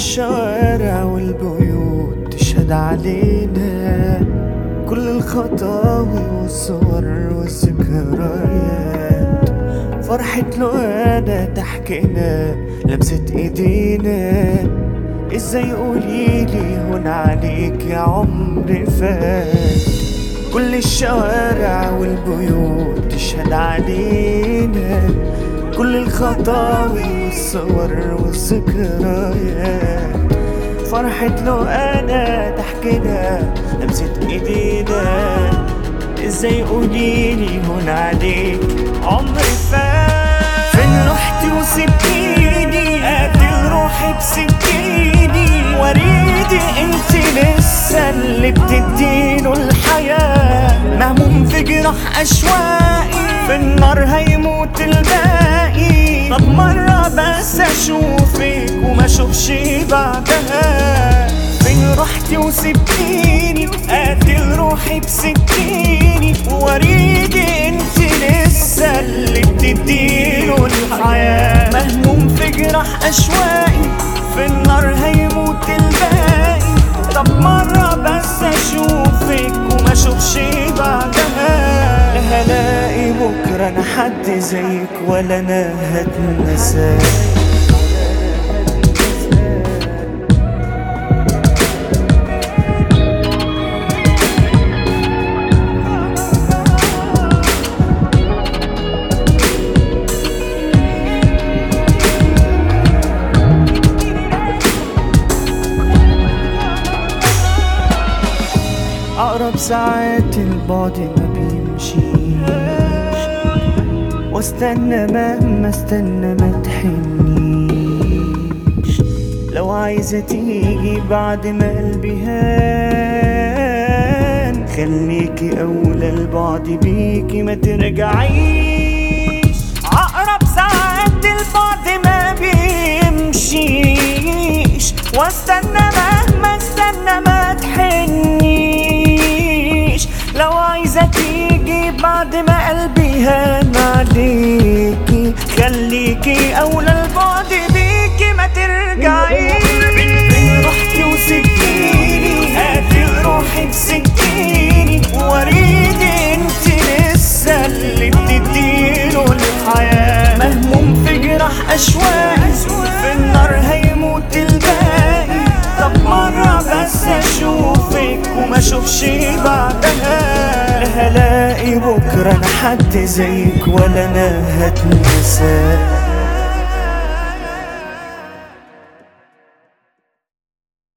الشوارع والبيوت تشهد علينا كل الخطاوي والصور والذكريات فرحة لقانا تحكينا لمسة ايدينا ازاي قوليلي هون عليك يا عمري فات كل الشوارع والبيوت تشهد علينا كل الخطاوي والصور والذكريات فرحة لو انا تحكينا لمسة ايدينا ازاي قوليلي هون عليك عمري فات فين رحتي وسبتيني قاتل روحي بسكيني وريدي انت لسه اللي بتديله الحياة مهموم في جراح اشواقي في النار هيموت الباقي طب مرة بس اشوفك وما اشوفش بعدها فين رحتي وسبتيني قاتل روحي بسكيني وريدي انت لسه اللي بتديله الحياة مهموم في جراح اشواقي في النار هيموت الباقي طب مرة بس اشوفك وما اشوفش بعدها لا هلاقي بكرة انا حد زيك ولا انا هتنساك أقرب ساعات البعد ما بيمشيش واستنى مهما استنى ما تحنيش لو عايزة تيجي بعد ما قلبي هان خليكي أولى البعد بيكي ما ترجعيش أقرب ساعات البعد ما بيمشيش واستنى مهما استنى ما تحنيش لو عايزة تيجي بعد ما قلبي هان عليكي خليكي أولى البعد بيكي ما ترجعيش فين رحتي وسبتيني قاتل روحي بسكيني وريدي انت لسه اللي بتديله الحياة مهموم في جراح أشواقي في النار هيموت الباقي طب مرة بس أشوفك وما أشوفش بعدها لا هلاقي بكرة أنا حد زيك ولا أنا هتنساك